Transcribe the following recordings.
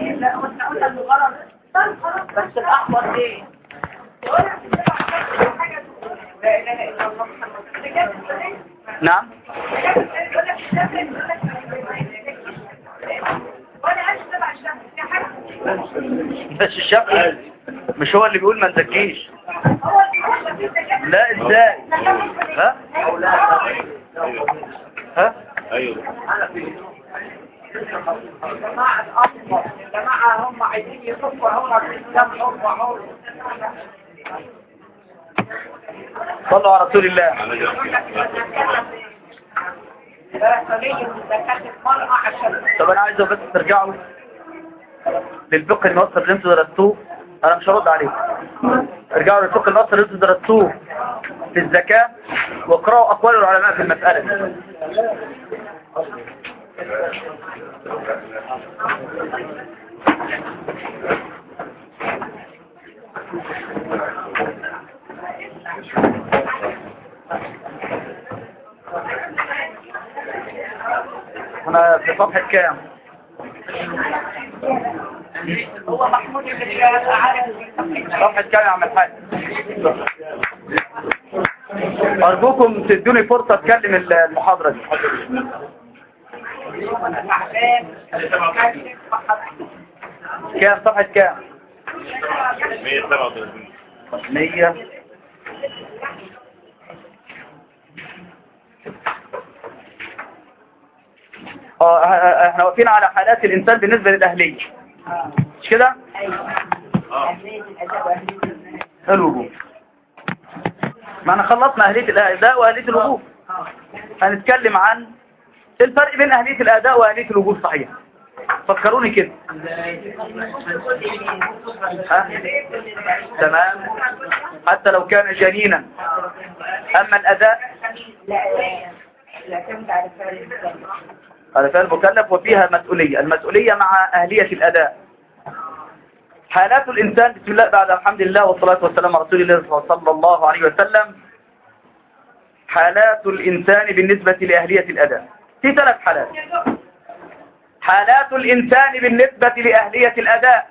لا قلنا قلنا الغرض بس الأحمر ايه لا إله إلا الله نعم بس الشافعي مش هو اللي بيقول ما نزكيش لا ازاي ها ها ايوه جماعة الأصفر جماعة هم عايزين يصفوا عمر في الإسلام حب عمر صلوا على رسول الله انا جاي لا سبيل من زكاة المرأة عشان طب انا عايز بس ترجعوا للفقه المصري اللي انتوا درستوه انا مش هرد عليكم ارجعوا للفقه المصري اللي انتوا درستوه في الزكاة واقرأوا اقوال العلماء في المسألة دي احنا في صفحة كام هو محمود اللي كان عارف صفحة كام يا عم الحاج ارجوكم تدوني فرصة اتكلم المحاضرة دي كام صفحة كام 137 مية اه اه، اه، احنا واقفين على حالات الانسان بالنسبة للاهلية مش كده الوجوب ما انا خلصنا اهلية الاداء واهلية الوجوب هنتكلم عن الفرق بين اهلية الاداء واهلية الوجوب صحيح فكروني كده ها؟ تمام حتى لو كان جنينا اما الاداء على فعل المكلف وفيها مسؤولية المسؤولية مع أهلية الأداء حالات الإنسان بسم الله بعد الحمد لله والصلاة والسلام على رسول الله صلى الله عليه وسلم حالات الإنسان بالنسبة لأهلية الأداء في ثلاث حالات حالات الإنسان بالنسبة لأهلية الأداء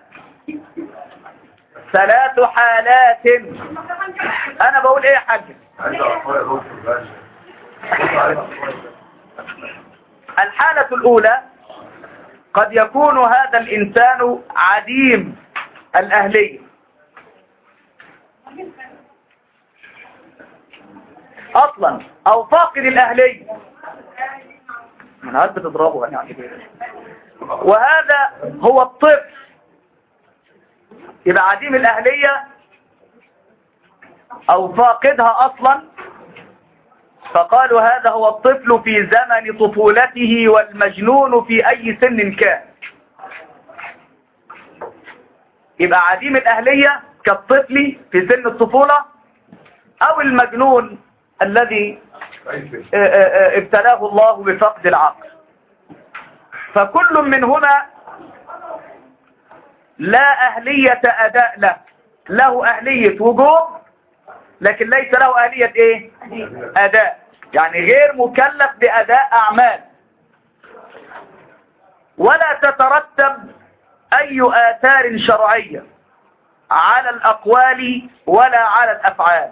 ثلاث حالات أنا بقول إيه يا حاج الحالة الأولى قد يكون هذا الإنسان عديم الأهلية أصلا أو فاقد الأهلية من هل بتضربه يعني وهذا هو الطفل يبقى عديم الأهلية أو فاقدها أصلا فقالوا هذا هو الطفل في زمن طفولته والمجنون في أي سن كان يبقى عديم الأهلية كالطفل في سن الطفولة أو المجنون الذي اه اه اه ابتلاه الله بفقد العقل فكل منهما لا أهلية أداء له له أهلية وجوب لكن ليس له أهلية إيه أداء يعني غير مكلف بأداء أعمال ولا تترتب أي آثار شرعية على الأقوال ولا على الأفعال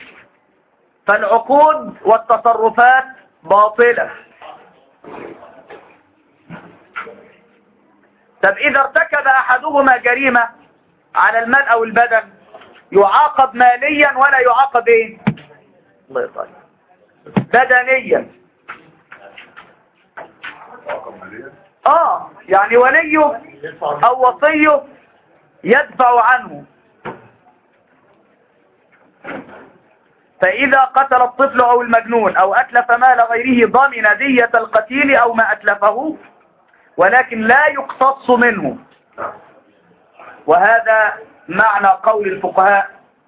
فالعقود والتصرفات باطلة طب إذا ارتكب أحدهما جريمة على المال أو البدن يعاقب ماليا ولا يعاقب إيه الله يطلع بدنيا اه يعني وليه او وصيه يدفع عنه فإذا قتل الطفل أو المجنون أو أتلف مال غيره ضمن دية القتيل أو ما أتلفه ولكن لا يقتص منه وهذا معنى قول الفقهاء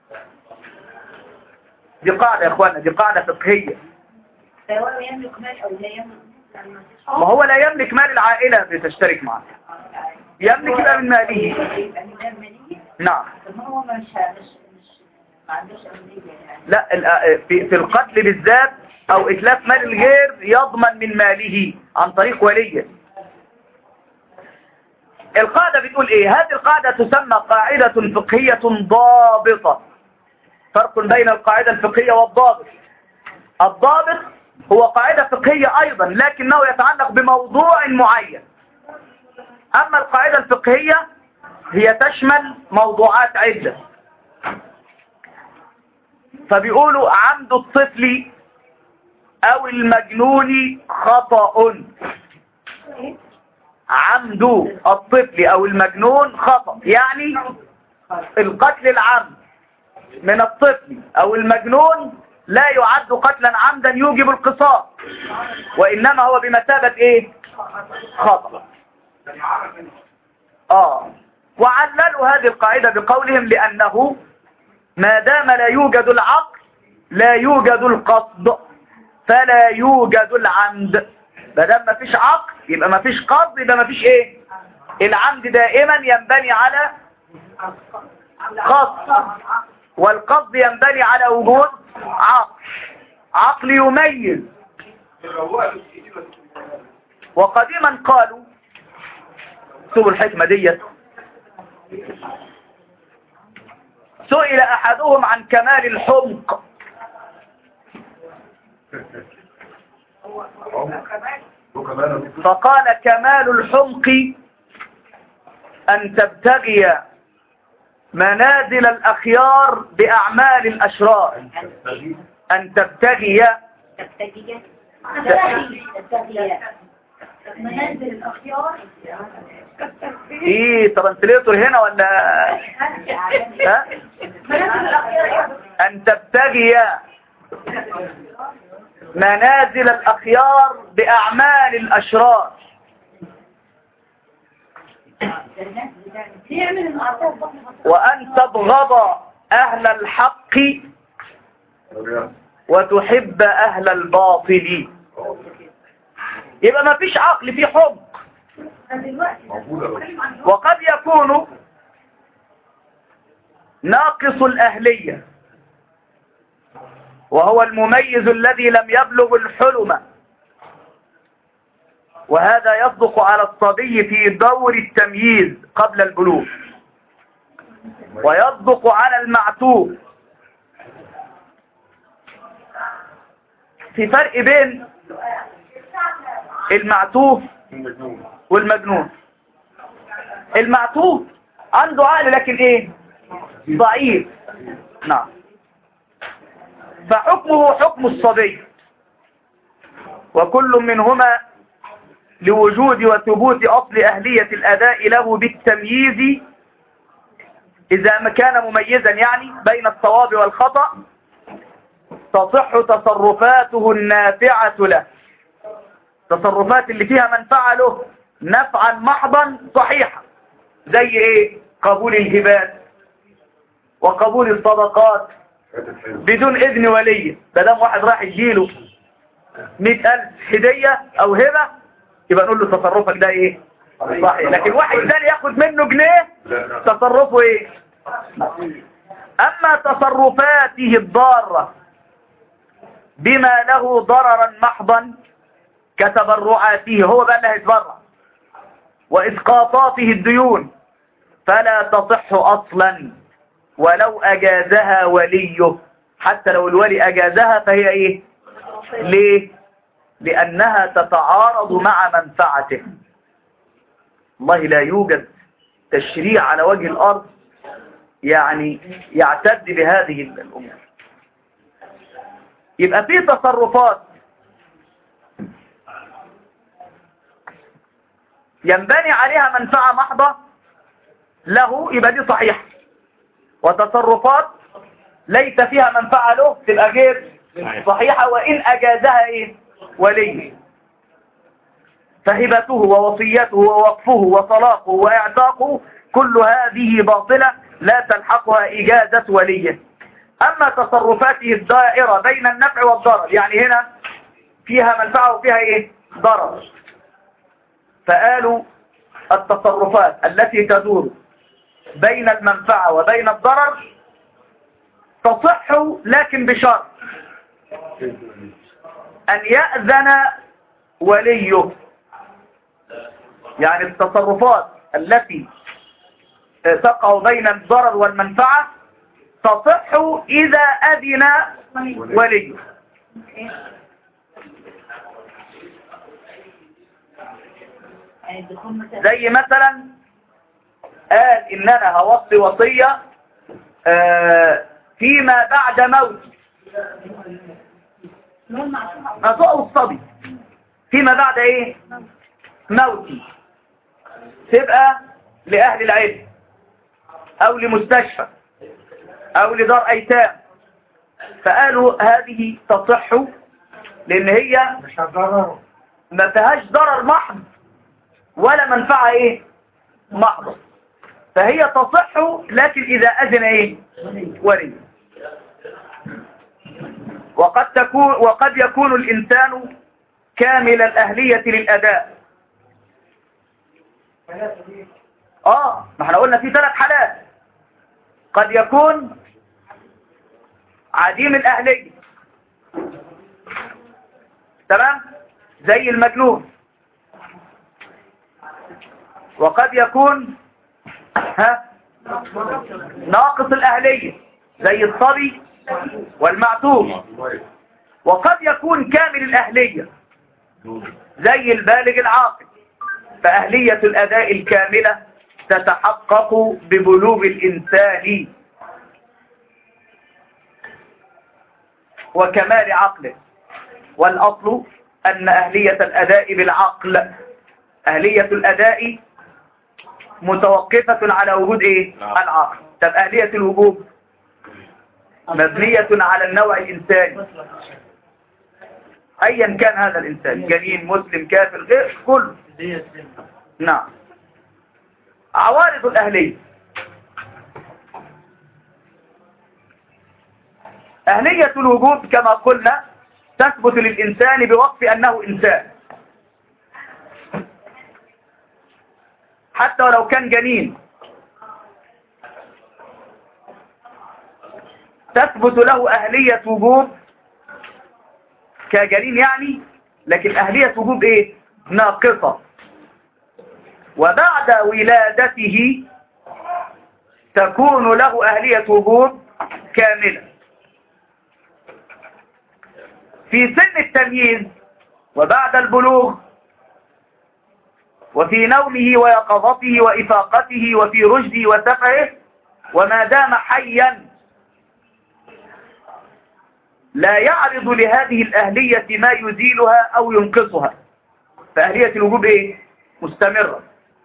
دي قاعدة يا اخوانا دي قاعدة فقهية سواء يملك مال أو لا يملك ما هو لا يملك مال العائلة بتشترك معه يملك يبقى من ماله يبقى من المالية نعم طب ما هو مش مش مش ما عندوش أولية يعني لا ال- في في القتل بالذات او اتلاف مال الغير يضمن من ماله عن طريق وليه القاعدة بتقول ايه هذه القاعدة تسمى قاعدة فقهية ضابطة فرق بين القاعدة الفقهية والضابط الضابط هو قاعدة فقهية ايضا لكنه يتعلق بموضوع معين اما القاعدة الفقهية هي تشمل موضوعات عدة فبيقولوا عمد الطفل او المجنون خطأ عمد الطفل او المجنون خطأ يعني القتل العمد من الطفل او المجنون لا يعد قتلا عمدا يوجب القصاص وانما هو بمثابة ايه خطأ اه وعللوا هذه القاعدة بقولهم لانه ما دام لا يوجد العقل لا يوجد القصد فلا يوجد العمد ما دام ما فيش عقل يبقى ما فيش قصد يبقى ما فيش ايه العمد دائما ينبني على قصد والقصد ينبني على وجود عقل عقل يميز وقديما قالوا سوء الحكمة ديت سئل احدهم عن كمال الحمق فقال كمال الحمق أن تبتغي منازل الأخيار بأعمال الأشرار أن تبتغي تبتدية تبتدية منازل الأخيار إيه ترانسليتور هنا ولا ها؟ منازل الأخيار أن تبتغي منازل الأخيار بأعمال الأشرار يعمل المعروف وأن تبغض أهل الحق وتحب أهل الباطل يبقى ما فيش عقل في حب وقد يكون ناقص الأهلية وهو المميز الذي لم يبلغ الحلم وهذا يصدق على الصبي في دور التمييز قبل البلوغ ويصدق على المعتوه في فرق بين المعتوه والمجنون المعتوه عنده عقل لكن ايه ضعيف نعم فحكمه حكم الصبي وكل منهما لوجود وثبوت أصل أهلية الأداء له بالتمييز إذا ما كان مميزا يعني بين الصواب والخطأ تصح تصرفاته النافعة له تصرفات اللي فيها منفعة له نفعا محضا صحيحة زي ايه قبول الهبات وقبول الصدقات بدون اذن ولي بدام واحد راح يجيله مئة الف هدية او هبة يبقى نقول له تصرفك ده ايه صحيح لكن واحد ثاني ياخد منه جنيه تصرفه ايه اما تصرفاته الضارة بما له ضررا محضا كتبرعاته هو بقى اللي هيتبرع واسقاطاته الديون فلا تصح اصلا ولو اجازها وليه حتى لو الولي اجازها فهي ايه ليه لانها تتعارض مع منفعته والله لا يوجد تشريع على وجه الارض يعني يعتد بهذه الامور يبقى في تصرفات ينبني عليها منفعة محضة له يبقى دي صحيحة وتصرفات ليس فيها منفعة له تبقى غير صحيحة وإن أجازها إيه ولي فهبته ووصيته ووقفه وطلاقه وإعتاقه كل هذه باطلة لا تلحقها إجازة وليه أما تصرفاته الدائرة بين النفع والضرر يعني هنا فيها منفعة وفيها إيه ضرر فقالوا التصرفات التي تدور بين المنفعة وبين الضرر تصح لكن بشرط أن يأذن وليه يعني التصرفات التي تقع بين الضرر والمنفعة تصح إذا أذن ولي يعني الدخول مثلا زي مثلا قال إن أنا هوصي وصية آه، فيما بعد موتي مسوء الصبي فيما بعد ايه موتي تبقى لأهل العلم أو لمستشفى أو لدار أيتام فقالوا هذه تصح لأن هي مش هتضرر ما فيهاش ضرر محض ولا منفعة ايه محض فهي تصح لكن إذا أذن ايه ولي وقد تكون وقد يكون الإنسان كامل الأهلية للأداء اه ما احنا قلنا في ثلاث حالات قد يكون عديم الأهلية تمام زي المجنون وقد يكون ها ناقص الأهلية زي الصبي والمعتوه وقد يكون كامل الأهلية زي البالغ العاقل فأهلية الأداء الكاملة تتحقق ببلوغ الإنسان وكمال عقله والأصل أن أهلية الأداء بالعقل أهلية الأداء متوقفة على وجود إيه؟ العقل طب أهلية الوجوب مبنية على النوع الإنساني أيا كان هذا الإنسان جنين مسلم كافر غير كل نعم عوارض الأهلية أهلية الوجوب كما قلنا تثبت للإنسان بوصف أنه إنسان حتى ولو كان جنين تثبت له أهلية وجوب كجنين يعني لكن أهلية وجوب إيه ناقصة وبعد ولادته تكون له أهلية وجوب كاملة في سن التمييز وبعد البلوغ وفي نومه ويقظته وإفاقته وفي رشده وسفهه وما دام حيا لا يعرض لهذه الأهلية ما يزيلها أو ينقصها فأهلية الوجوب إيه؟ مستمرة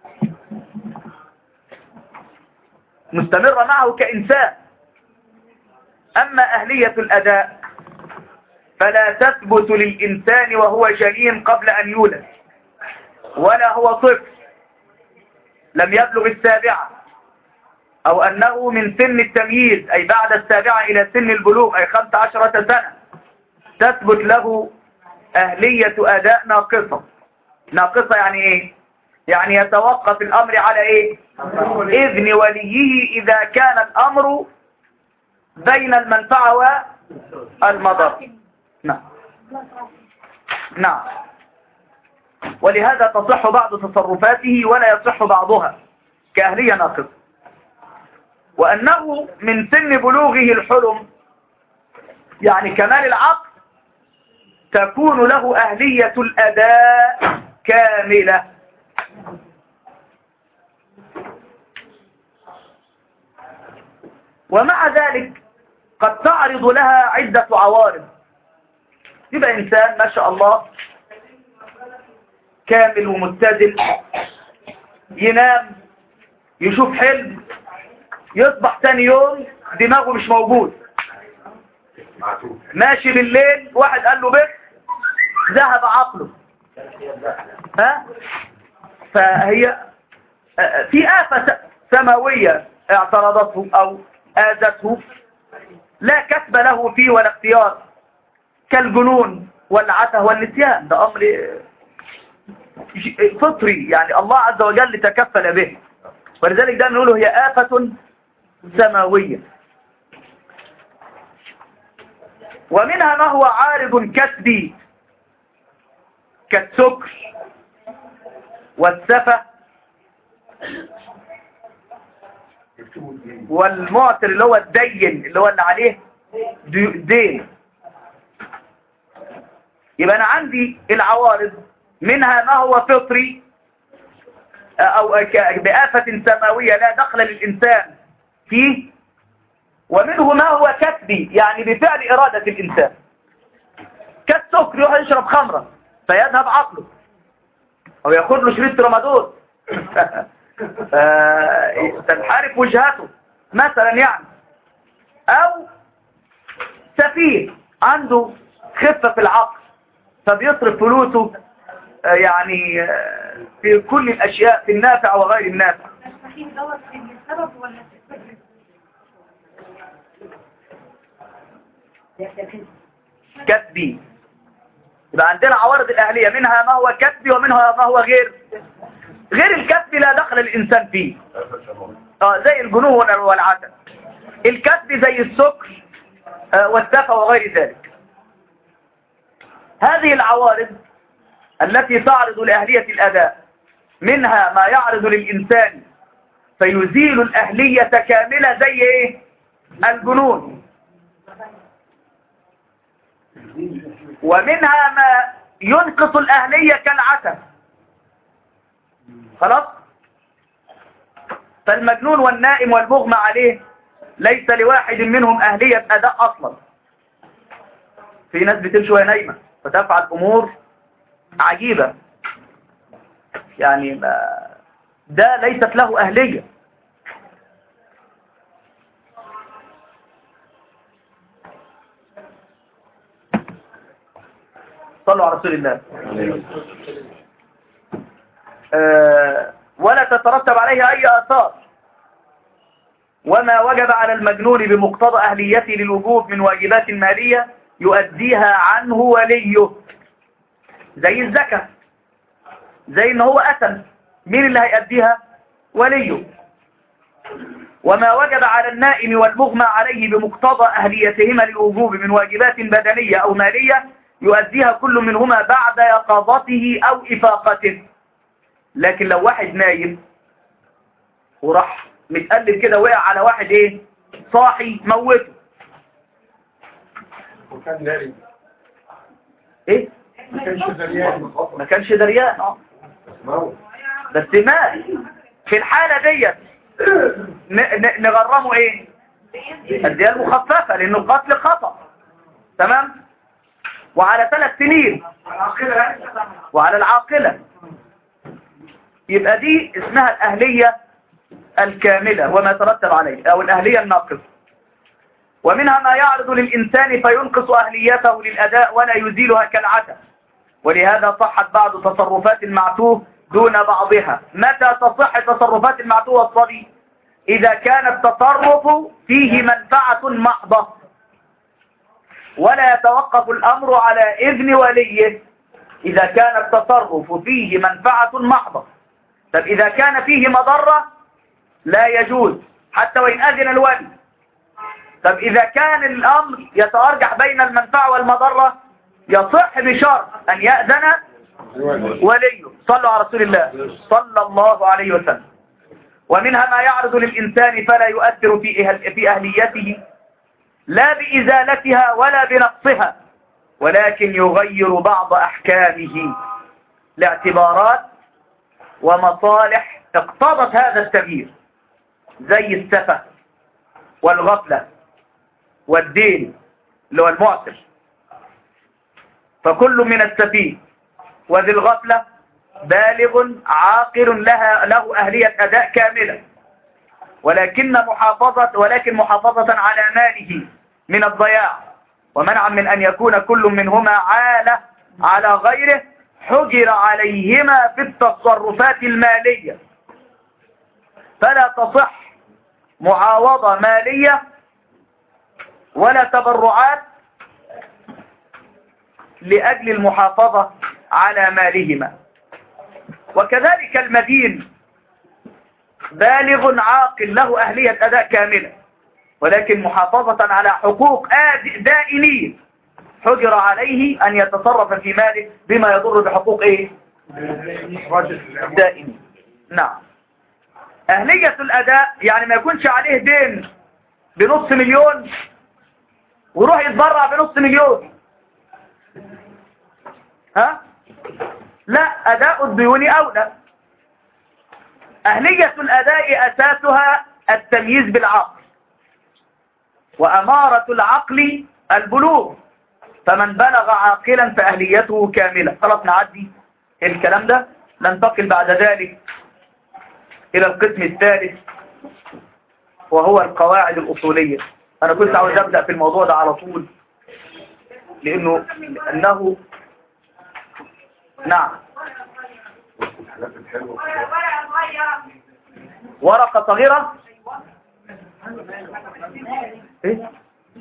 مستمرة معه كإنسان أما أهلية الأداء فلا تثبت للإنسان وهو جنين قبل أن يولد ولا هو طفل لم يبلغ السابعة أو أنه من سن التمييز أي بعد السابعة إلى سن البلوغ أي خمس عشرة سنة تثبت له أهلية أداء ناقصة ناقصة يعني إيه؟ يعني يتوقف الأمر على إيه؟ إذن وليه إذا كان الأمر بين المنفعة والمضر نعم نعم ولهذا تصح بعض تصرفاته ولا يصح بعضها كأهلية ناقصة وأنه من سن بلوغه الحلم يعني كمال العقل تكون له أهلية الأداء كاملة ومع ذلك قد تعرض لها عدة عوارض يبقى إنسان ما شاء الله كامل ومتزن ينام يشوف حلم يصبح تاني يوم دماغه مش موجود ماشي بالليل واحد قال له بس ذهب عقله ها فهي في آفة سماوية اعترضته أو آذته لا كسب له فيه ولا اختيار كالجنون والعته والنسيان ده أمر فطري يعني الله عز وجل تكفل به ولذلك ده نقوله هي آفة سماوية ومنها ما هو عارض كسبي كالسكر والسفة والمعتر اللي هو الدين اللي هو اللي عليه دي- دين يبقى انا عندي العوارض منها ما هو فطري او ك- بآفة سماوية لا دخل للإنسان فيه ومنه ما هو كسبي يعني بفعل إرادة الإنسان كالسكر يروح يشرب خمرة فيذهب عقله أو ياخد له شريط رمادول آه، تنحرف وجهته مثلا يعني أو سفيه عنده خفة في العقل فبيصرف فلوسه آه، يعني آه، في كل الأشياء في النافع وغير النافع الصحيح دوت من السبب ولا كسبي يبقى عندنا عوارض الأهلية منها ما هو كسبي ومنها ما هو غير غير الكسبي لا دخل الإنسان فيه اه زي الجنون والعسل الكسبي زي السكر آه، والتفة وغير ذلك هذه العوارض التي تعرض لأهلية الأداء منها ما يعرض للإنسان فيزيل الأهلية كاملة زي إيه؟ الجنون ومنها ما ينقص الأهلية كالعسل خلاص فالمجنون والنائم والمغمى عليه ليس لواحد منهم أهلية أداء أصلا في ناس بتمشي وهي نايمة فتفعل أمور عجيبة يعني ما ده ليست له أهلية صلوا على رسول الله آه، ولا تترتب عليه أي آثار وما وجب على المجنون بمقتضى أهليته للوجوب من واجبات مالية يؤديها عنه وليه زي الزكاة زي ان هو أتم مين اللي هيأديها وليه وما وجب على النائم والمغمى عليه بمقتضى أهليتهما للوجوب من واجبات بدنية أو مالية يؤديها كل منهما بعد يقظته أو إفاقته لكن لو واحد نايم وراح متقلب كده وقع على واحد ايه صاحي موته وكان ناري ايه ما كانش دريان ما كانش دريان اه موت بس مات في الحالة ديت ن- ن- نغرمه ايه الدية المخففة لانه القتل خطأ تمام وعلى ثلاث سنين وعلى العاقلة يبقى دي اسمها الأهلية الكاملة وما ترتب عليه أو الأهلية الناقصة ومنها ما يعرض للإنسان فينقص أهليته للأداء ولا يزيلها كالعتة ولهذا صحت بعض تصرفات المعتوه دون بعضها متى تصح تصرفات المعتوه الصبي إذا كان التصرف فيه منفعة محضة ولا يتوقف الأمر على إذن وليه إذا كان التصرف فيه منفعة محضة طب إذا كان فيه مضرة لا يجوز حتى وإن أذن الولي طب إذا كان الأمر يتأرجح بين المنفعة والمضرة يصح بشرط أن يأذن وليه صلوا على رسول الله صلى الله عليه وسلم ومنها ما يعرض للإنسان فلا يؤثر في أهل في أهليته لا بإزالتها ولا بنقصها ولكن يغير بعض أحكامه لاعتبارات ومصالح اقتضت هذا التغيير زي السفة والغفلة والدين اللي هو المعسر فكل من السفيه وذي الغفلة بالغ عاقل لها له أهلية أداء كاملة ولكن محافظة ولكن محافظة على ماله من الضياع ومنعا من أن يكون كل منهما عالة على غيره حجر عليهما في التصرفات المالية فلا تصح معاوضة مالية ولا تبرعات لأجل المحافظة على مالهما وكذلك المدين بالغ عاقل له أهلية أداء كاملة ولكن محافظة على حقوق آد- دائنين حجر عليه أن يتصرف في ماله بما يضر بحقوق إيه؟ راجل دائنين نعم أهلية الأداء يعني ما يكونش عليه دين بنص مليون ويروح يتبرع بنص مليون ها لا أداء الديون أولى أهلية الأداء أساسها التمييز بالعقل وأمارة العقل البلوغ فمن بلغ عاقلا فأهليته كاملة خلاص نعدي الكلام ده ننتقل بعد ذلك إلى القسم الثالث وهو القواعد الأصولية أنا كنت عاوز أبدأ في الموضوع ده على طول لأنه أنه نعم الحاجات الحلوة ورقة صغيرة إيه؟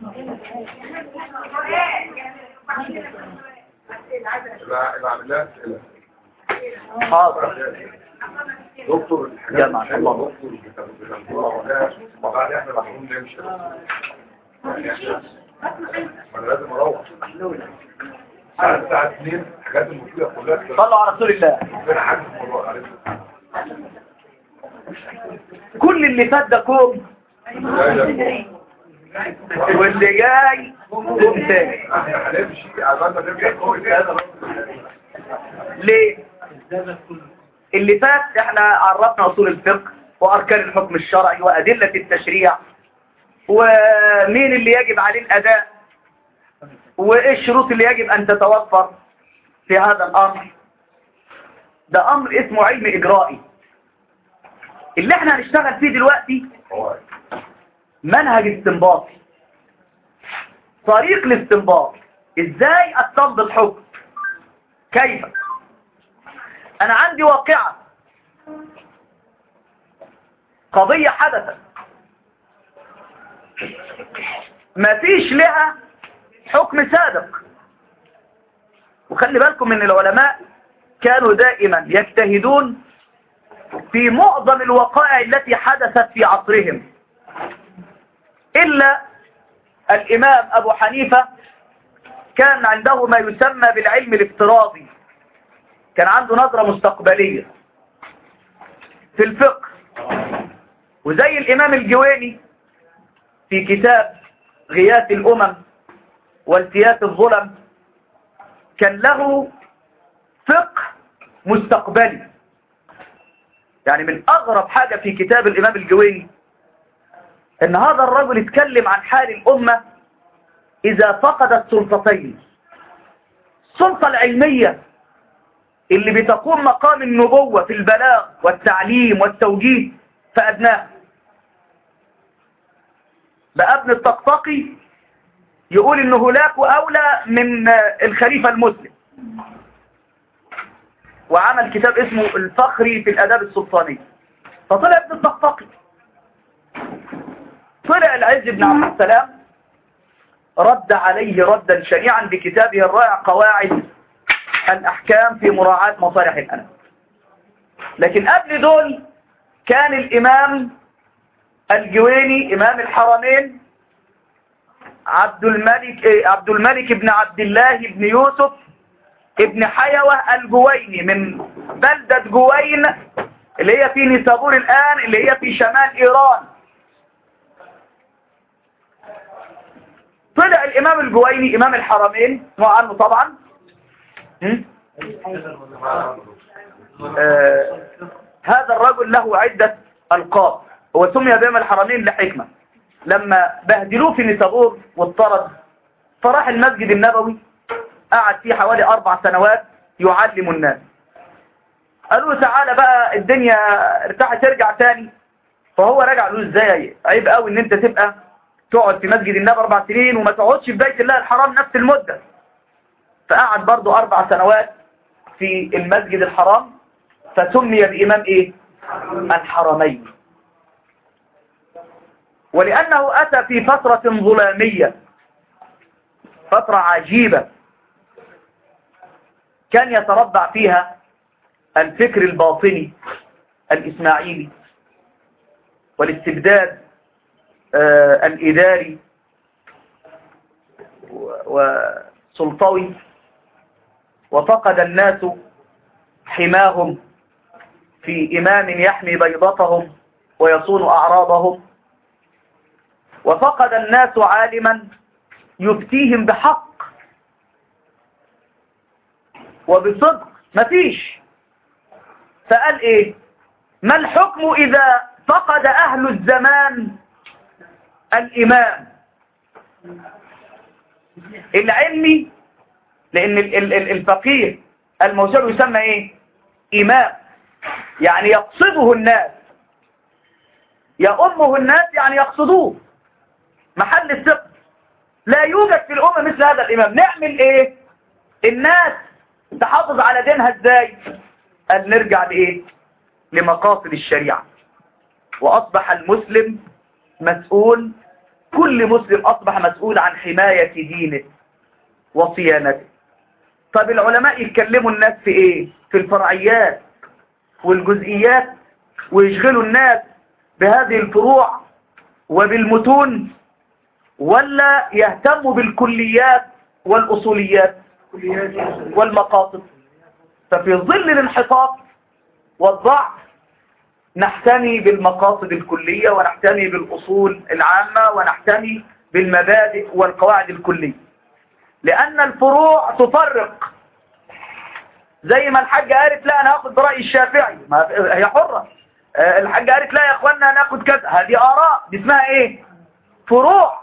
يبقى يبقى عامل لها اسئله حاضر دكتور الحاجات جمع الحلوه الله. دكتور بتنظرها ولا وبعد احنا محروم نمشي يعني احنا ما انا لازم اروح الساعه الساعه 2 الحاجات المفيده كلها صلوا على رسول الله ربنا عارف الموضوع عارف كل اللي فات ده كوم لا لا واللي جاي كوم تاني احنا هنمشي عشان نرجع قوي تاني ليه اللي فات احنا عرفنا اصول الفقه واركان الحكم الشرعي وادلة التشريع ومين اللي يجب عليه الاداء وايه الشروط اللي يجب ان تتوفر في هذا الامر ده امر اسمه علم اجرائي اللي احنا هنشتغل فيه دلوقتي قواعد منهج استنباطي طريق الاستنباط ازاي استنبط حكم كيف انا عندي واقعة قضية حدثت ما فيش لها حكم سابق وخلي بالكم ان العلماء كانوا دائما يجتهدون في معظم الوقائع التي حدثت في عصرهم إلا الإمام أبو حنيفة كان عنده ما يسمى بالعلم الافتراضي كان عنده نظرة مستقبلية في الفقه وزي الإمام الجويني في كتاب غياث الأمم والتياس الظلم كان له فقه مستقبلي يعني من أغرب حاجة في كتاب الإمام الجويني ان هذا الرجل اتكلم عن حال الأمة إذا فقدت سلطتين السلطة العلمية اللي بتقوم مقام النبوة في البلاغ والتعليم والتوجيه فأدناه بقى ابن الطقطقي يقول إن هلاك أولى من الخليفة المسلم وعمل كتاب اسمه الفخري في الأداب السلطاني فطلع ابن الطقطقي طلع العز بن عبد السلام رد عليه ردا شنيعا بكتابه الرائع قواعد الأحكام في مراعاة مصالح الأنام لكن قبل دول كان الإمام الجويني إمام الحرمين عبد الملك إيه، عبد الملك بن عبد الله بن يوسف ابن حيوة الجويني من بلدة جوين اللي هي في نيسابور الآن اللي هي في شمال إيران طلع الإمام الجويني إمام الحرمين نوع عنه طبعا هم؟ آه هذا الرجل له عدة ألقاب هو سمي بإمام الحرمين لحكمة لما بهدلوه في نيسابور واضطرد فراح المسجد النبوي قعد فيه حوالي أربع سنوات يعلم الناس قالوا له تعالى بقى الدنيا ارتاحت ترجع تاني فهو رجع له ازاي عيب قوي ان انت تبقى تقعد في مسجد النبي اربع سنين وما تقعدش في بيت الله الحرام نفس المدة فقعد برضو اربع سنوات في المسجد الحرام فسمي بإمام ايه الحرمين ولأنه أتى في فترة ظلامية فترة عجيبة كان يتربع فيها الفكر الباطني الإسماعيلي والاستبداد آه الإداري وسلطوي وفقد الناس حماهم في إمام يحمي بيضتهم ويصون أعراضهم وفقد الناس عالما يفتيهم بحق وبصدق مفيش فقال ايه ما الحكم اذا فقد اهل الزمان الامام العلمي لان ال- ال- ال- الفقيه الموسوعي يسمى ايه امام يعني يقصده الناس يأمه الناس يعني يقصدوه محل الثقة لا يوجد في الأمة مثل هذا الإمام نعمل إيه الناس تحافظ على دينها إزاي قال نرجع لإيه لمقاصد الشريعة وأصبح المسلم مسؤول كل مسلم أصبح مسؤول عن حماية دينه وصيانته طب العلماء يتكلموا الناس في إيه في الفرعيات والجزئيات ويشغلوا الناس بهذه الفروع وبالمتون ولا يهتموا بالكليات والأصوليات والمقاصد ففي ظل الانحطاط والضعف نحتمي بالمقاصد الكلية ونحتمي بالأصول العامة ونحتمي بالمبادئ والقواعد الكلية لأن الفروع تفرق زي ما الحاجة قالت لا أنا هاخد برأي الشافعي ما هي حرة آه، الحاجة قالت لا يا أخوانا ناخد كذا هذه آراء دي اسمها إيه فروع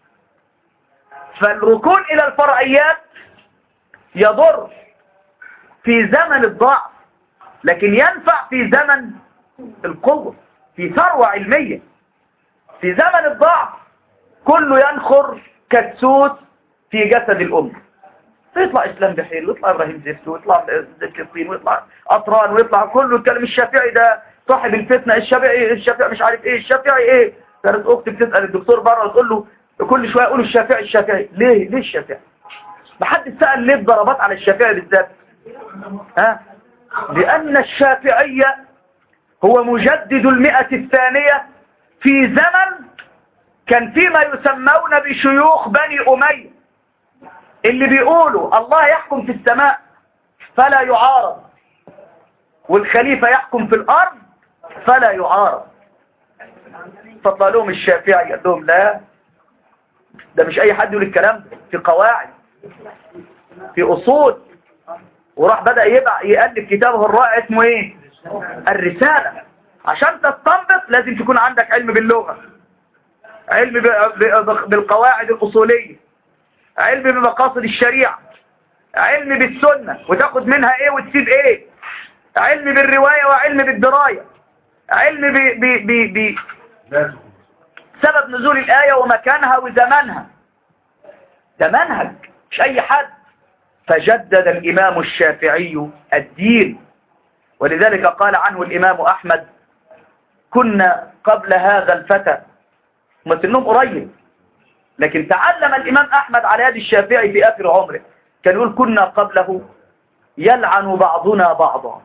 فالركون إلى الفرعيات يضر في زمن الضعف لكن ينفع في زمن القوة في ثروة علمية في زمن الضعف كله ينخر كالسوس في جسد الأمة فيطلع إسلام بحير ويطلع إبراهيم زفت ويطلع زفت الطين ويطلع أطران ويطلع كله الكلام الشافعي ده صاحب الفتنة الشافعي الشافعي مش عارف إيه الشافعي إيه كانت أختي بتسأل الدكتور بره وتقول له كل شوية يقولوا الشافعي الشافعي ليه ليه الشافعي محدش سأل ليه الضربات على الشافعي بالذات ها لأن الشافعية هو مجدد المئة الثانية في زمن كان فيما يسمون بشيوخ بني أمية اللي بيقولوا الله يحكم في السماء فلا يعارض والخليفة يحكم في الأرض فلا يعارض فطلع لهم الشافعي قال لهم لا ده مش أي حد يقول الكلام ده في قواعد في أصول وراح بدأ يبع يألف كتابه الرائع اسمه ايه الرسالة عشان تستنبط لازم تكون عندك علم باللغة علم ب- ب- بالقواعد الأصولية علم بمقاصد الشريعة علم بالسنة وتاخد منها ايه وتسيب ايه علم بالرواية وعلم بالدراية علم ب ب ب ب لازم سبب نزول الآية ومكانها وزمانها ده منهج مش أي حد فجدد الإمام الشافعي الدين ولذلك قال عنه الإمام أحمد كنا قبل هذا الفتى مثلهم قريب لكن تعلم الإمام أحمد على يد الشافعي في آخر عمره كان يقول كنا قبله يلعن بعضنا بعضا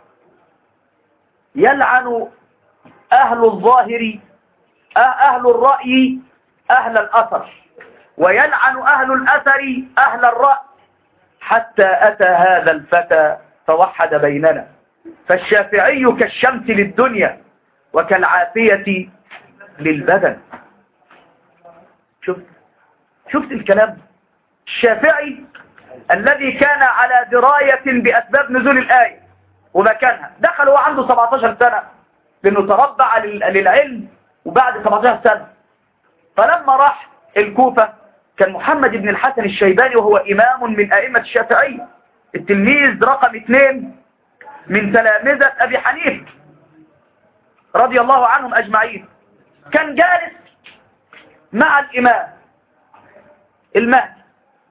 يلعن أهل الظاهر أه- أهل الرأي أهل الأثر ويلعن أهل الأثر أهل الرأي حتى أتى هذا الفتى فوحد بيننا فالشافعي كالشمس للدنيا وكالعافية للبدن شفت شفت الكلام الشافعي الذي كان على دراية بأسباب نزول الآية ومكانها دخل هو عنده 17 سنة لأنه تربع لل- للعلم وبعد 17 سنة فلما راح الكوفة كان محمد بن الحسن الشيباني وهو إمام من أئمة الشافعية التلميذ رقم اثنين من تلامذة أبي حنيفة رضي الله عنهم أجمعين كان جالس مع الإمام المهدي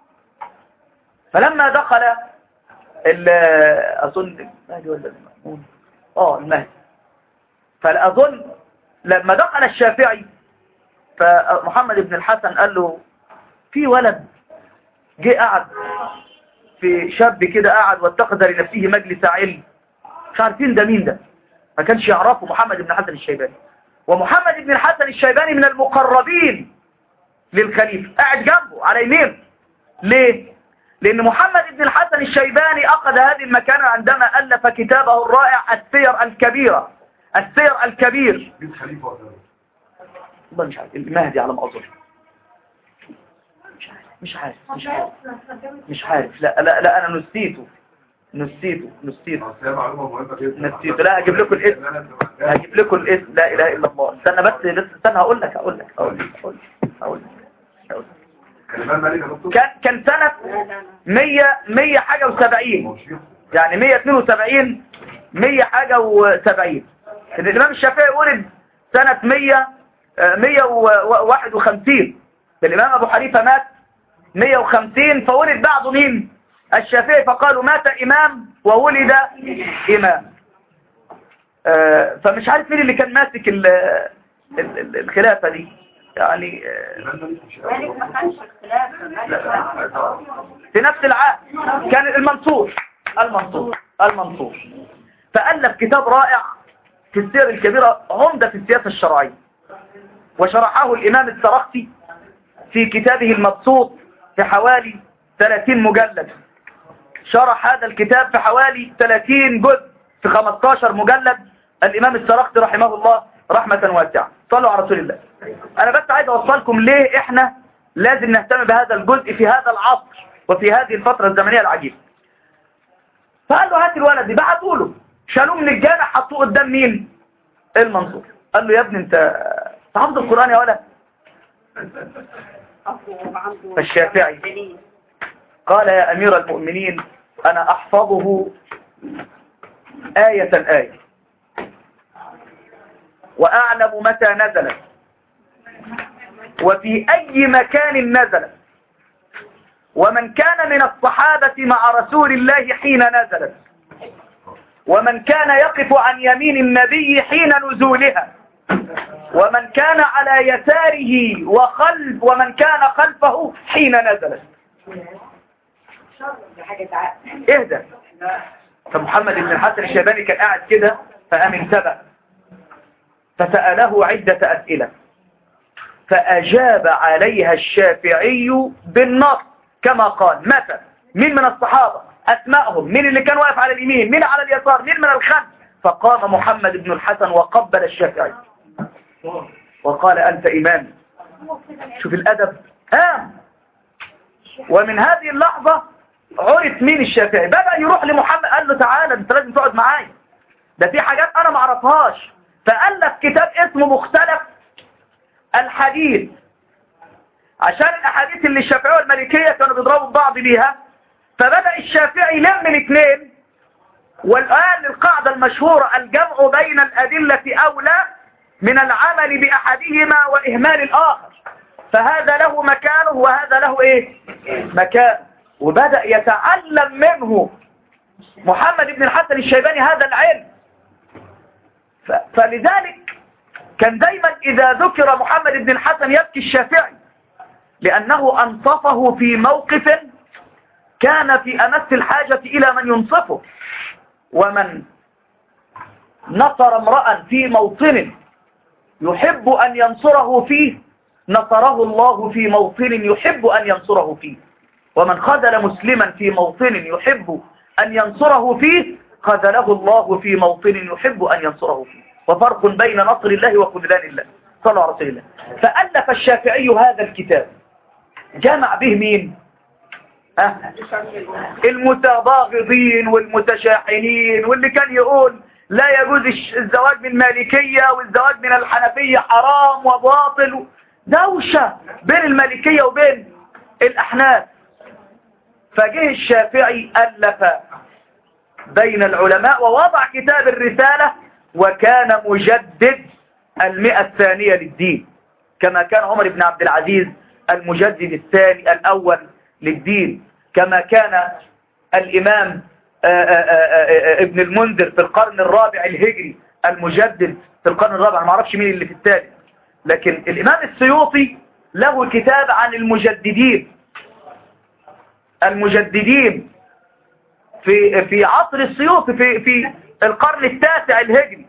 فلما دخل ال- أظن المهدي ولا المأمون آه المهدي فأظن لما دخل الشافعي فمحمد بن الحسن قال له في ولد جه قعد في شاب كده قعد واتخذ لنفسه مجلس علم مش عارفين ده مين ده ما كانش يعرفه محمد بن الحسن الشيباني ومحمد بن الحسن الشيباني من المقربين للخليفة قاعد جنبه على يمينه ليه؟ لأن محمد بن الحسن الشيباني أخذ هذه المكانة عندما ألف كتابه الرائع السير الكبيرة السير الكبير مين خليفة ولا والله مش عارف المهدي على ما اظن مش عارف مش عارف مش عارف لا لا لا انا نسيته نسيته نسيته أصل هي معلومة مهمة جدا نسيته لا هجيب لكم الاسم هجيب لكم الاسم لا اله الا الله استنى بس بس استنى هقول لك هقول لك هقول لك هقول لك هقول لك هقول لك. كان الإمام مالك يا دكتور كان كان سنة 100 100 حاجة و70 هو شيخ يعني 172 100 حاجة و70 إن الإمام الشافعي ولد سنة 100 آه، 151 الإمام أبو حنيفة مات 150 فولد بعده مين الشافعي فقالوا مات إمام وولد إمام آه، فمش عارف مين اللي كان ماسك ال- ال- ال- الخلافة دي يعني آه، الإمام مالك مش مالك ما كانش اختلاف مالك في نفس العام كان المنصور المنصور المنصور فألف كتاب رائع في السير الكبيرة عمدة في السياسة الشرعية وشرحه الإمام السرخسي في كتابه المبسوط في حوالي 30 مجلد شرح هذا الكتاب في حوالي 30 جزء في 15 مجلد الإمام السرخسي رحمه الله رحمة واسعة صلوا على رسول الله أنا بس عايز أوصلكم ليه إحنا لازم نهتم بهذا الجزء في هذا العصر وفي هذه الفترة الزمنية العجيبة فقال له هات الولد دي بعتوا له شالوه من الجامع حطوه قدام مين المنصور قال له يا ابني انت حافظ القرآن يا ولد فالشافعي قال يا أمير المؤمنين أنا أحفظه آية آية وأعلم متى نزلت وفي أي مكان نزلت ومن كان من الصحابة مع رسول الله حين نزلت ومن كان يقف عن يمين النبي حين نزولها ومن كان على يساره وخلف ومن كان خلفه حين نزلت اهدى فمحمد بن الحسن الشيباني كان قاعد كده فقام انتبه فسأله عدة أسئلة فأجاب عليها الشافعي بالنص كما قال مثلا مين من الصحابة أسمائهم مين اللي كان واقف على اليمين مين على اليسار مين من الخلف فقام محمد بن الحسن وقبل الشافعي وقال أنت إمام شوف الأدب هام ومن هذه اللحظة عرف مين الشافعي بدأ يروح لمحمد قال له تعالى انت لازم تقعد معايا ده في حاجات انا ما اعرفهاش فألف كتاب اسمه مختلف الحديث عشان الاحاديث اللي الشافعية والمالكية كانوا بيضربوا بعض بيها فبدأ الشافعي يلم الاثنين والآن القاعدة المشهورة الجمع بين الأدلة أولى من العمل بأحدهما وإهمال الآخر فهذا له مكانه وهذا له إيه مكان وبدأ يتعلم منه محمد بن الحسن الشيباني هذا العلم ف... فلذلك كان دايما إذا ذكر محمد بن الحسن يبكي الشافعي لأنه أنصفه في موقف كان في أمس الحاجة إلى من ينصفه ومن نصر امرأ في موطن يحب أن ينصره فيه نصره الله في موطن يحب أن ينصره فيه ومن خذل مسلما في موطن يحب أن ينصره فيه خذله الله في موطن يحب أن ينصره فيه وفرق بين نصر الله وخذلان الله صلى على رسول الله فألف الشافعي هذا الكتاب جمع به مين أه؟ المتباغضين والمتشاحنين واللي كان يقول لا يجوز الزواج من المالكية والزواج من الحنفية حرام وباطل دوشة بين المالكية وبين الأحناف فجه الشافعي ألف بين العلماء ووضع كتاب الرسالة وكان مجدد المئة الثانية للدين كما كان عمر بن عبد العزيز المجدد الثاني الأول للدين كما كان الإمام آآ آآ ابن المنذر في القرن الرابع الهجري المجدد في القرن الرابع أنا ما اعرفش مين اللي في الثالث لكن الإمام السيوطي له كتاب عن المجددين المجددين في في عصر السيوطي في في القرن التاسع الهجري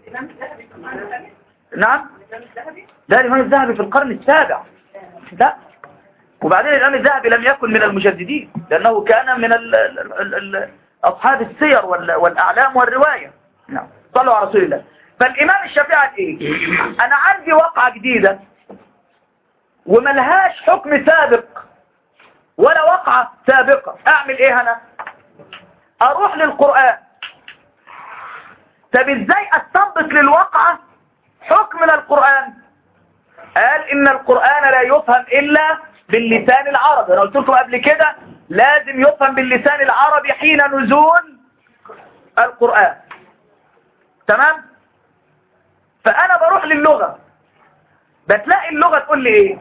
نعم لا الإمام الذهبي في القرن السابع لا وبعدين الإمام الذهبي لم يكن من المجددين لأنه كان من ال ال ال ال أصحاب السير وال والأعلام والرواية نعم صلوا على رسول الله فالامام الشافعي قال ايه انا عندي وقعة جديدة وملهاش حكم سابق ولا وقعة سابقة اعمل ايه انا اروح للقرآن طب ازاي استنبط للواقعة حكم للقرآن قال ان القرآن لا يفهم الا باللسان العربي انا قلت لكم قبل كده لازم يفهم باللسان العربي حين نزول القرآن تمام فانا بروح للغة بتلاقي اللغة تقول لي ايه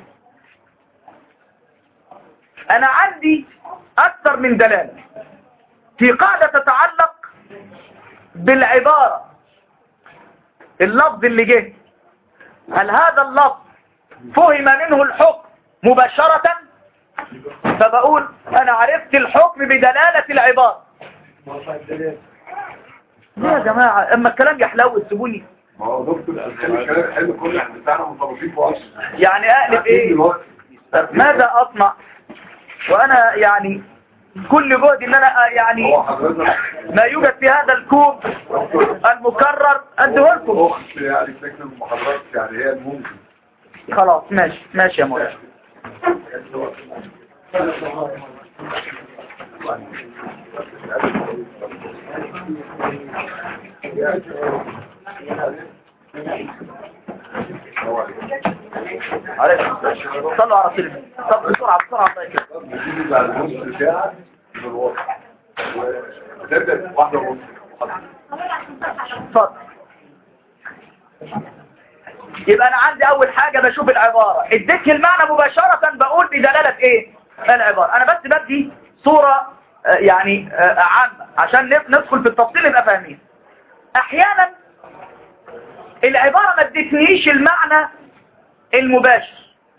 انا عندي اكثر من دلالة في قاعدة تتعلق بالعبارة اللفظ اللي جه هل هذا اللفظ فهم منه الحكم مباشرة فبقول انا عرفت الحكم بدلالة العبارة ليه يا جماعة اما الكلام يحلو تسيبوني ما هو دكتور الكلام الكلام حلو كل احنا بتاعنا مرتبطين في اصل يعني اقلب ايه طب ماذا اصنع وانا يعني كل جهدي ان انا يعني هو حضرتك ما يوجد في هذا الكوب المكرر اديه لكم اخت يعني فكرة المحاضرات يعني هي الممكن خلاص ماشي ماشي يا مولانا عليكم السلام. صلوا على رسول الله طب بسرعة بسرعة الله يكرمك. تيجي على النص بتاعك من الواقع وتبدأ واحدة ونص اتفضل يبقى انا عندي اول حاجة بشوف العبارة اديتني المعنى مباشرة بقول بدلالة ايه العبارة انا بس بدي صورة آه، يعني آه، عامة عشان نف- ندخل في التفصيل نبقى فاهمين احيانا العبارة ما ادتنيش المعنى المباشر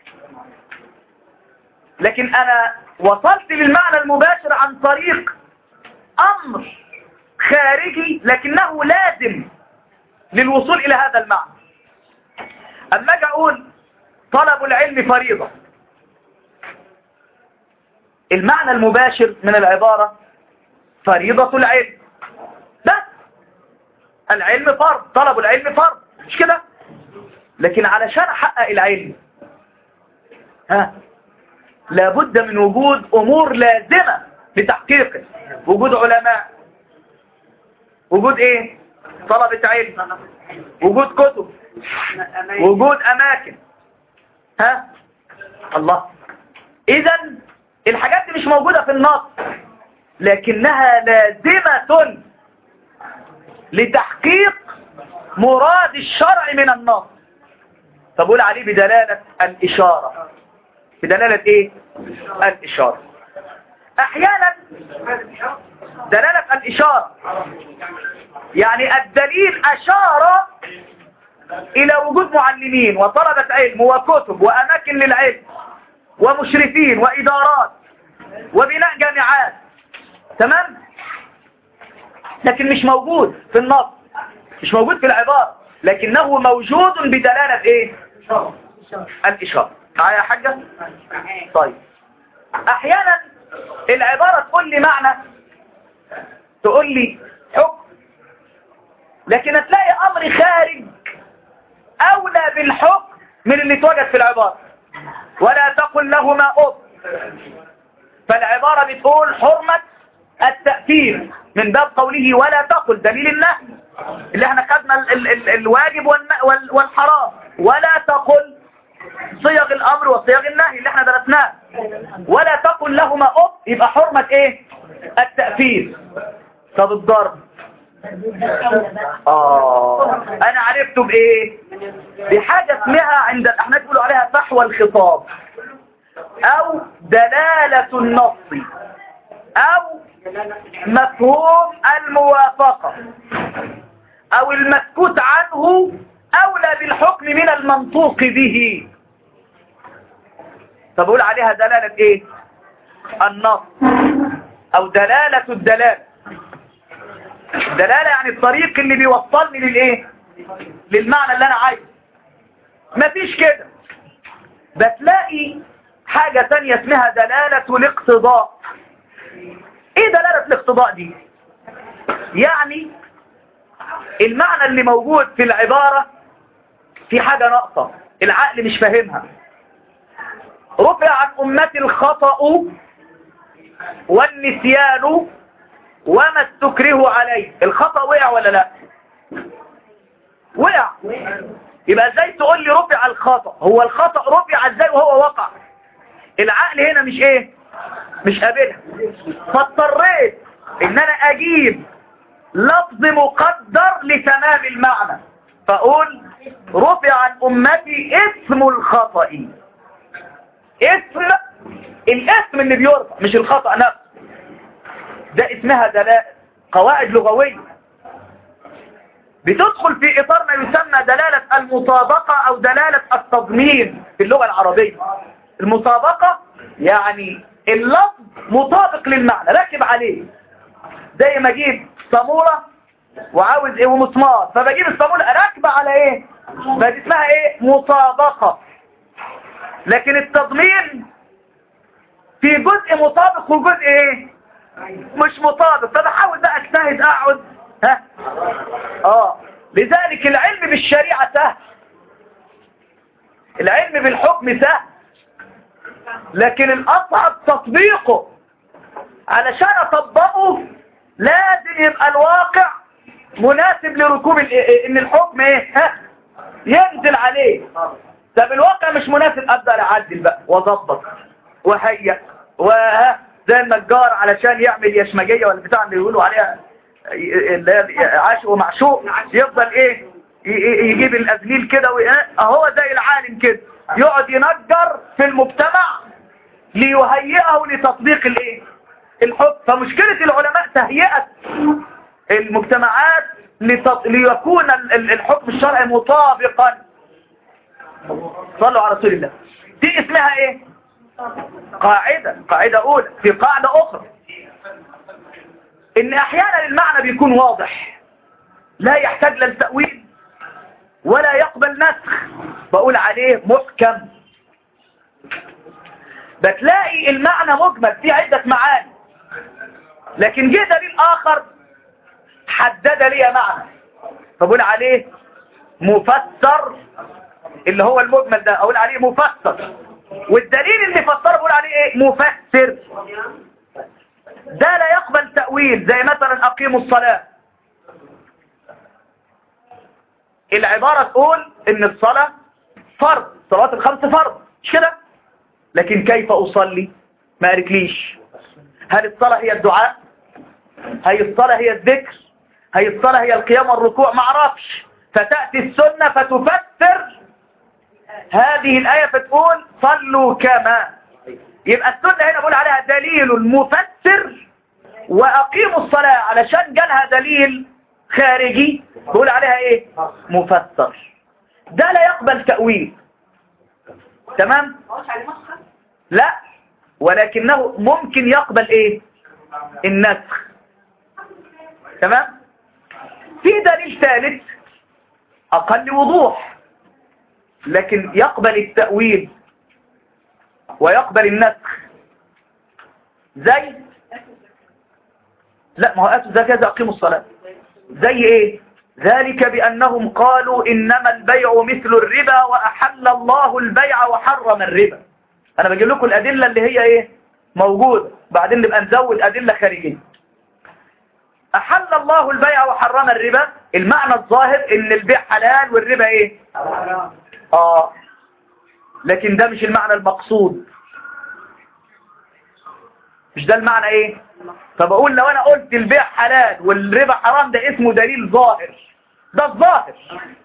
لكن انا وصلت للمعنى المباشر عن طريق امر خارجي لكنه لازم للوصول الى هذا المعنى اما اجي اقول طلب العلم فريضة المعنى المباشر من العبارة فريضة العلم بس العلم فرض طلب العلم فرض مش كده لكن علشان احقق العلم ها لابد من وجود امور لازمة لتحقيقه وجود علماء وجود ايه طلبة علم وجود كتب وجود اماكن ها الله اذا الحاجات دي مش موجودة في النص لكنها لازمة لتحقيق مراد الشرع من النص فبقول عليه بدلالة الإشارة بدلالة إيه؟ الإشارة أحيانا دلالة الإشارة يعني الدليل أشار إلى وجود معلمين وطلبة علم وكتب وأماكن للعلم ومشرفين وإدارات وبناء جامعات تمام؟ لكن مش موجود في النص مش موجود في العبارة لكنه موجود بدلالة ايه الاشارة معايا يا حاجة طيب احيانا العبارة تقول لي معنى تقول لي حكم لكن هتلاقي امر خارج اولى بالحكم من اللي اتوجد في العبارة ولا تقل لهما أب فالعبارة بتقول حرمة التأثير من باب قوله ولا تقل دليل النهي اللي احنا خدنا ال ال ال الواجب والم- وال- والحرام ولا تقل صيغ الامر وصيغ النهي اللي احنا درسناه ولا تقل لهما اف يبقى حرمة ايه التأثير طب الضرب اه انا عرفته بايه بحاجة اسمها عند الاحناف بيقولوا عليها فحوى الخطاب او دلالة النص او مفهوم الموافقة او المسكوت عنه اولى بالحكم من المنطوق به فبقول عليها دلالة ايه النص او دلالة الدلالة دلالة يعني الطريق اللي بيوصلني للايه للمعنى اللي انا عايزه مفيش كده بتلاقي حاجة تانية اسمها دلالة الاقتضاء ايه دلالة الاقتضاء دي يعني المعنى اللي موجود في العبارة في حاجة ناقصة العقل مش فاهمها رفع عن أمتي الخطأ والنسيان وما استكره عليه الخطأ وقع ولا لا وقع يبقى ازاي تقول لي رفع الخطأ هو الخطأ رفع ازاي وهو وقع العقل هنا مش ايه مش قابلها فاضطريت ان انا اجيب لفظ مقدر لتمام المعنى فاقول رفع عن امتي اسم الخطأ اسم الاسم اللي بيرفع مش الخطأ نفسه ده اسمها دلائل قواعد لغوية بتدخل في إطار ما يسمى دلالة المطابقة أو دلالة التضمين في اللغة العربية المطابقة يعني اللفظ مطابق للمعنى راكب عليه زي ما اجيب صامولة وعاوز ايه ومسمار فبجيب الصامولة راكبة على ايه فدي اسمها ايه مطابقة لكن التضمين في جزء مطابق وجزء ايه مش مطابق فبحاول بقى اجتهد اقعد ها اه لذلك العلم بالشريعة سهل العلم بالحكم سهل لكن الاصعب تطبيقه علشان اطبقه لازم يبقى الواقع مناسب لركوب ال- ان الحكم ايه ها ينزل عليه طب الواقع مش مناسب ابدا اعدل بقى واظبط وهيئ وها زي النجار علشان يعمل يشمجيه ولا بتاع اللي يقولوا عليها اللي هي عاشق ومعشوق يفضل ايه ي- ي- يجيب الازليل كده وإيه؟ اهو زي العالم كده يقعد ينجر في المجتمع ليهيئه لتطبيق الايه الحكم فمشكلة العلماء تهيئة المجتمعات لتط... ليكون ال- ال- الحكم الشرعي مطابقا صلوا على رسول الله دي اسمها ايه قاعدة قاعدة اولى في قاعدة اخرى ان احيانا المعنى بيكون واضح لا يحتاج للتأويل ولا يقبل نسخ بقول عليه محكم بتلاقي المعنى مجمل فيه عدة معاني لكن جه دليل آخر حدد لي معنى فبقول عليه مفسر اللي هو المجمل ده اقول عليه مفسر والدليل اللي فسره بقول عليه ايه مفسر ده لا يقبل تأويل زي مثلا اقيموا الصلاة العبارة تقول ان الصلاة فرض صلاة الخمس فرض مش كده لكن كيف اصلي ما قالتليش هل الصلاة هي الدعاء هي الصلاة هي الذكر هي الصلاة هي القيام والركوع ما اعرفش فتأتي السنة فتفسر هذه الآية فتقول صلوا كما يبقى السنة هنا بقول عليها دليل مفسر وأقيموا الصلاة علشان جالها دليل خارجي بقول عليها ايه مفسر ده لا يقبل تأويل تمام لا ولكنه ممكن يقبل ايه النسخ تمام في دليل ثالث اقل وضوح لكن يقبل التأويل ويقبل النسخ زي لا ما هو أتوا زكاة أقيموا الصلاة زي ايه ذلك بأنهم قالوا إنما البيع مثل الربا وأحل الله البيع وحرم الربا أنا بجيب لكم الأدلة اللي هي ايه موجودة بعدين نبقى نزود أدلة خارجية أحل الله البيع وحرم الربا المعنى الظاهر إن البيع حلال والربا ايه آه لكن ده مش المعنى المقصود مش ده المعنى ايه فبقول لو انا قلت البيع حلال والربا حرام ده اسمه دليل ظاهر ده الظاهر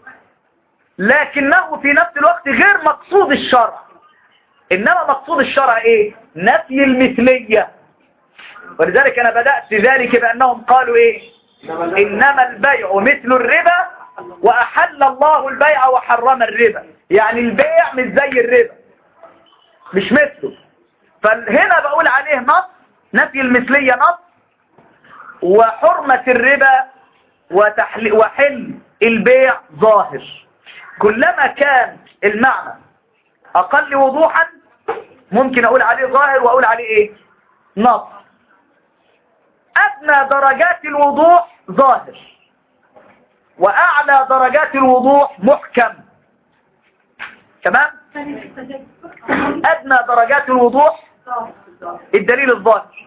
لكنه في نفس الوقت غير مقصود الشرع انما مقصود الشرع ايه نفي المثلية ولذلك انا بدأت ذلك بانهم قالوا ايه انما البيع مثل الربا واحل الله البيع وحرم الربا يعني البيع مش زي الربا مش مثله فهنا بقول عليه نص نفي المثلية نص وحرمة الربا وتحل وحل البيع ظاهر كلما كان المعنى أقل وضوحا ممكن أقول عليه ظاهر وأقول عليه إيه نص أدنى درجات الوضوح ظاهر وأعلى درجات الوضوح محكم تمام أدنى درجات الوضوح الدليل الظاهر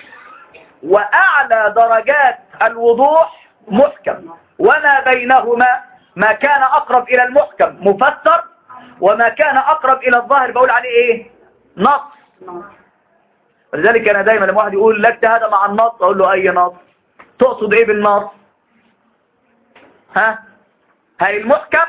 وأعلى درجات الوضوح محكم وما بينهما ما كان أقرب إلى المحكم مفسر وما كان أقرب إلى الظاهر بقول عليه إيه نص لذلك أنا دايما لما واحد يقول لك هذا مع النص أقول له أي نص تقصد إيه بالنص ها هاي المحكم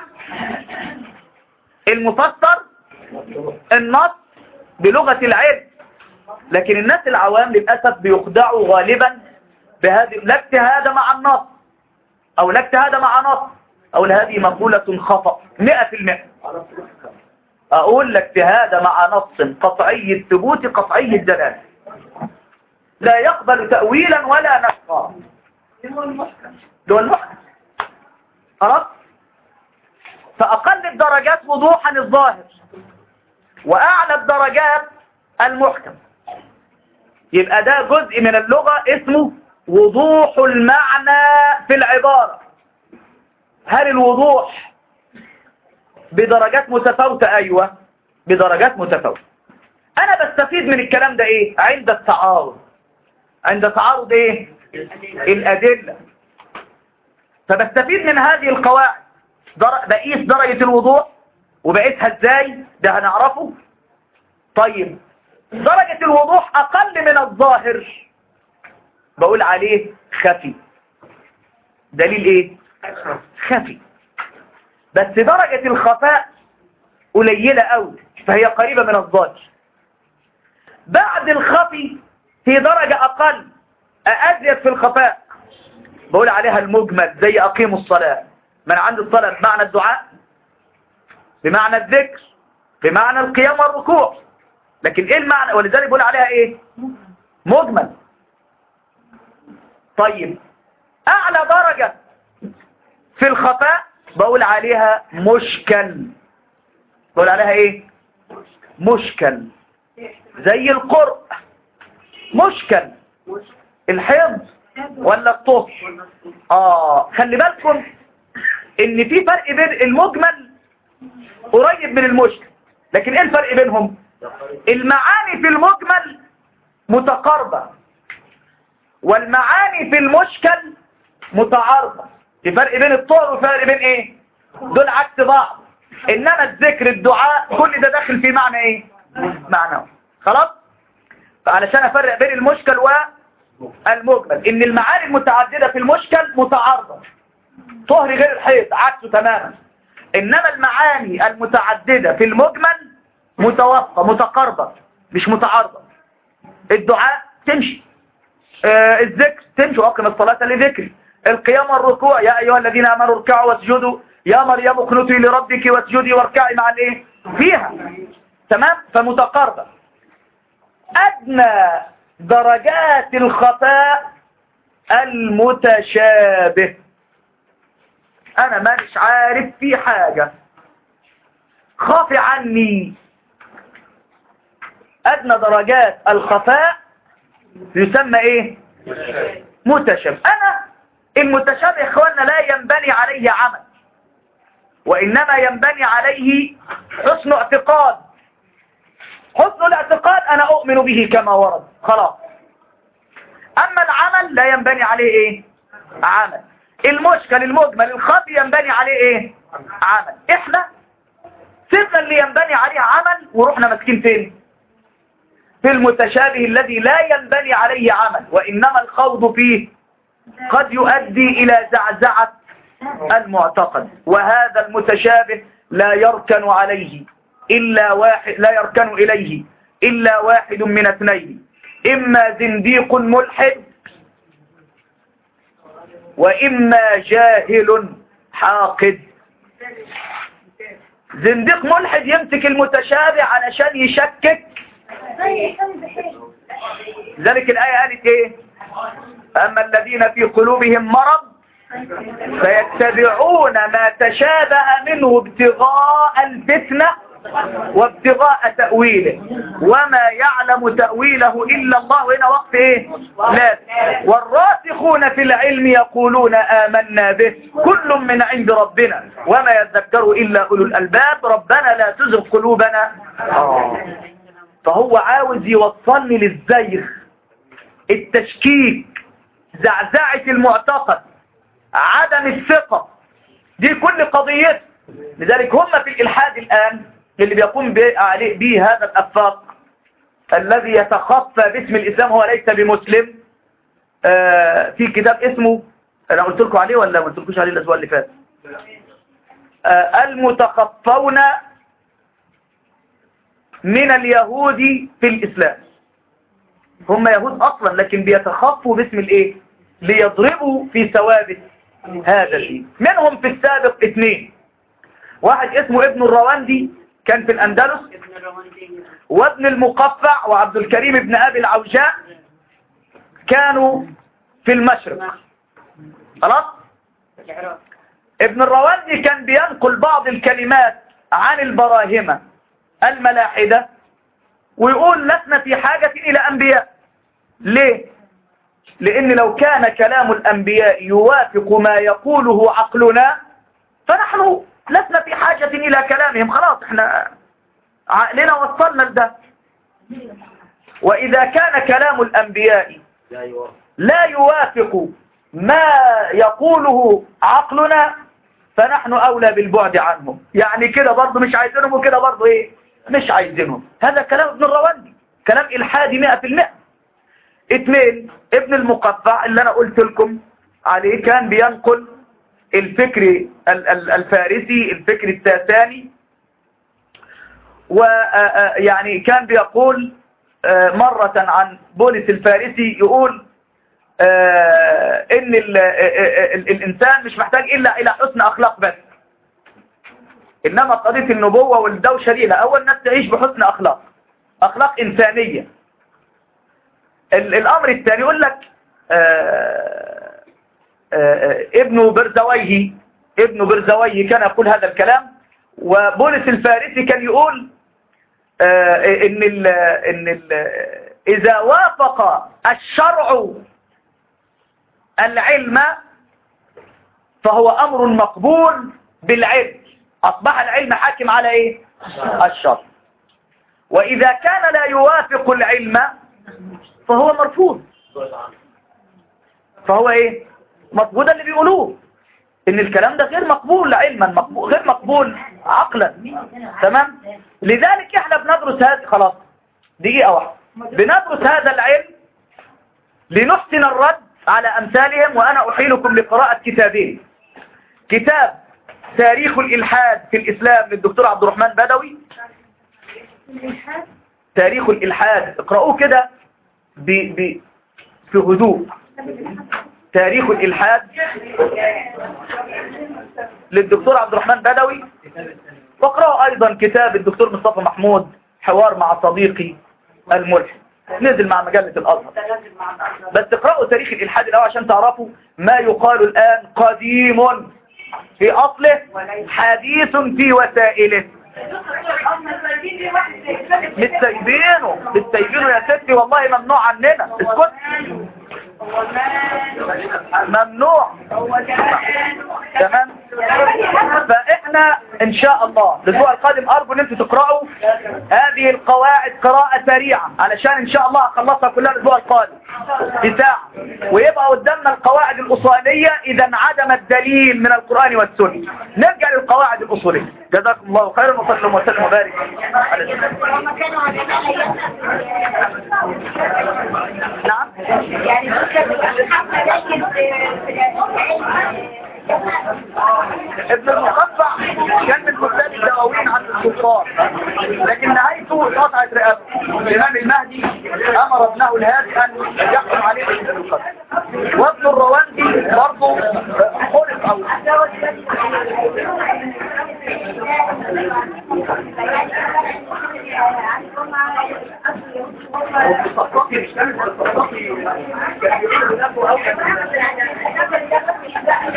المفسر النص بلغة العلم لكن الناس العوام للأسف بيخدعوا غالبا بهذه لا اجتهاد مع النص أو لا اجتهاد مع نص أو هذه مقولة خطأ مئة في المئة أقول لك اجتهاد مع نص قطعي الثبوت قطعي الدلالة لا يقبل تأويلا ولا نسخا دول المحكم خلاص فأقل الدرجات وضوحا الظاهر وأعلى الدرجات المحكم يبقى ده جزء من اللغة اسمه وضوح المعنى في العبارة هل الوضوح بدرجات متفاوتة أيوة بدرجات متفاوتة أنا بستفيد من الكلام ده إيه عند التعارض عند تعارض إيه الأدلة فبستفيد من هذه القواعد در... بقيس درجة الوضوح وبقيسها ازاي ده هنعرفه طيب درجة الوضوح اقل من الظاهر بقول عليه خفي دليل ايه خفي بس درجة الخفاء قليلة قوي فهي قريبة من الظاهر بعد الخفي في درجة اقل ازيد في الخفاء بقول عليها المجمل زي اقيموا الصلاة من عند الصلاة بمعنى الدعاء بمعنى الذكر بمعنى القيام والركوع لكن ايه المعنى ولذلك بقول عليها ايه مجمل طيب اعلى درجة في الخفاء بقول عليها مشكل بقول عليها ايه مشكل زي القرء مشكل الحيض ولا الطهر اه خلي بالكم ان في فرق بين المجمل قريب من المشكل لكن ايه الفرق بينهم المعاني في المجمل متقاربة والمعاني في المشكل متعارضة في فرق بين الطهر وفرق بين ايه دول عكس بعض انما الذكر الدعاء كل ده داخل في معنى ايه معنى خلاص فعلشان افرق بين المشكل والمجمل ان المعاني المتعددة في المشكل متعارضة طهر غير الحيض عكسه تماما انما المعاني المتعددة في المجمل متوافقة متقاربة مش متعارضة الدعاء تمشي آه الذكر تمشي واقم الصلاة لذكري القيام والركوع يا ايها الذين امنوا اركعوا واسجدوا يا مريم اقنتي لربك واسجدي واركعي مع الايه فيها تمام فمتقاربة ادنى درجات الخفاء المتشابه انا مانيش عارف في حاجة خافي عني ادنى درجات الخفاء يسمى ايه متشابه انا المتشابه اخوانا لا ينبني عليه عمل وانما ينبني عليه حسن اعتقاد حسن الاعتقاد انا اؤمن به كما ورد خلاص اما العمل لا ينبني عليه ايه عمل المشكل المجمل الخفي ينبني عليه ايه عمل احنا سيبنا اللي ينبني عليه عمل ورحنا ماسكين فين في المتشابه الذي لا ينبني عليه عمل وإنما الخوض فيه قد يؤدي إلى زعزعة المعتقد وهذا المتشابه لا يركن عليه إلا واحد لا يركن إليه إلا واحد من اثنين إما زنديق ملحد وإما جاهل حاقد زنديق ملحد يمسك المتشابه علشان يشكك ذلك الآية قالت ايه أما الذين في قلوبهم مرض فيتبعون ما تشابه منه ابتغاء الفتنة وابتغاء تأويله وما يعلم تأويله إلا الله هنا وقت ايه لا والراسخون في العلم يقولون آمنا به كل من عند ربنا وما يذكر إلا أولو الألباب ربنا لا تزغ قلوبنا فهو عاوز يوصلني للزيغ التشكيك زعزعة المعتقد عدم الثقة دي كل قضيته لذلك هم في الإلحاد الآن اللي بيقوم به عليه به هذا الأفاق الذي يتخفى باسم الإسلام هو ليس بمسلم آه في كتاب اسمه أنا قلت لكم عليه ولا ما قلتلكوش عليه الأسبوع اللي فات آه المتخفون من اليهود في الإسلام هم يهود أصلا لكن بيتخفوا باسم الإيه ليضربوا في ثوابت هذا الدين منهم في السابق اثنين واحد اسمه ابن الرواندي كان في الأندلس ابن الرمانتين وابن المقفع وعبد الكريم ابن أبي العوجاء كانوا في المشرق خلاص العراق ابن الرواندي كان بينقل بعض الكلمات عن البراهمة الملاحدة ويقول لسنا في حاجة إلى أنبياء ليه؟ لأن لو كان كلام الأنبياء يوافق ما يقوله عقلنا فنحن لسنا في حاجة إلى كلامهم خلاص احنا عقلنا وصلنا لده وإذا كان كلام الأنبياء لا يوافق ما يقوله عقلنا فنحن أولى بالبعد عنهم يعني كده برضه مش عايزينهم وكده برضه إيه مش عايزينهم هذا كلام ابن الرواندي كلام إلحادي مئة في المئة اثنين ابن المقفع اللي أنا قلت لكم عليه كان بينقل الفكر ال- ال- الفارسي الفكر الساساني ويعني كان بيقول آه، مرة عن بولس الفارسي يقول آه، ان ال- آه، آه، ال- الانسان مش محتاج الا الى حسن اخلاق بس انما قضية النبوة والدوشة دي لا اول الناس تعيش بحسن اخلاق اخلاق انسانية ال- الامر الثاني يقول لك آه، آه، آه، ابن برزويه ابن برزويه كان يقول هذا الكلام وبولس الفارسي كان يقول آه، ان ال ان ال اذا وافق الشرع العلم فهو امر مقبول بالعلم اصبح العلم حاكم على ايه الشرع واذا كان لا يوافق العلم فهو مرفوض فهو ايه مرفوض ده اللي بيقولوه ان الكلام ده غير مقبول علما مقبول غير مقبول عقلا تمام لذلك احنا بندرس هذا خلاص دقيقة واحدة بندرس هذا العلم لنحسن الرد على أمثالهم وأنا أحيلكم لقراءة كتابين كتاب تاريخ الإلحاد في الإسلام للدكتور عبد الرحمن بدوي تاريخ الإلحاد اقرأوه كده ب... ب... في هدوء تاريخ الإلحاد للدكتور عبد الرحمن بدوي واقرأوا أيضا كتاب الدكتور مصطفى محمود حوار مع صديقي الملحد نزل مع مجلة الأزهر بس اقرأوا تاريخ الإلحاد الأول عشان تعرفوا ما يقال الآن قديم في أصله حديث في وسائله مش سايبينه مش سايبينه يا ستي والله ممنوع عننا اسكت ممنوع تمام فاحنا ان شاء الله الاسبوع القادم ارجو ان انتوا تقرأوا هذه القواعد قراءة سريعة علشان ان شاء الله اخلصها كلها الاسبوع القادم في ساعة ويبقى قدامنا القواعد الاصولية اذا انعدم الدليل من القرآن والسنة نرجع للقواعد الاصولية جزاكم الله خيرا وصلى وسلم وبارك على سيدنا هم كانوا علماء نعم يعني دول كانوا حتى لكن في العلم ابن المقطع كان من كتاب الدواوين عن السلطان لكن نهايته قطعت رئاسته الإمام المهدي أمر ابنه الهادي أن يحكم عليه بالقتل القتل وابن الرواندي برضه خلق أو الصفاقي مش كان الصفاقي كان يقول له أو كان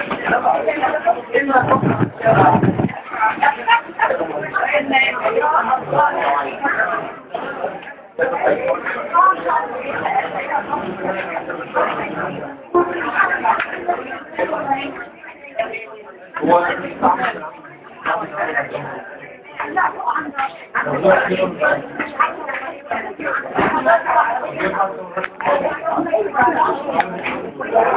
إلا هو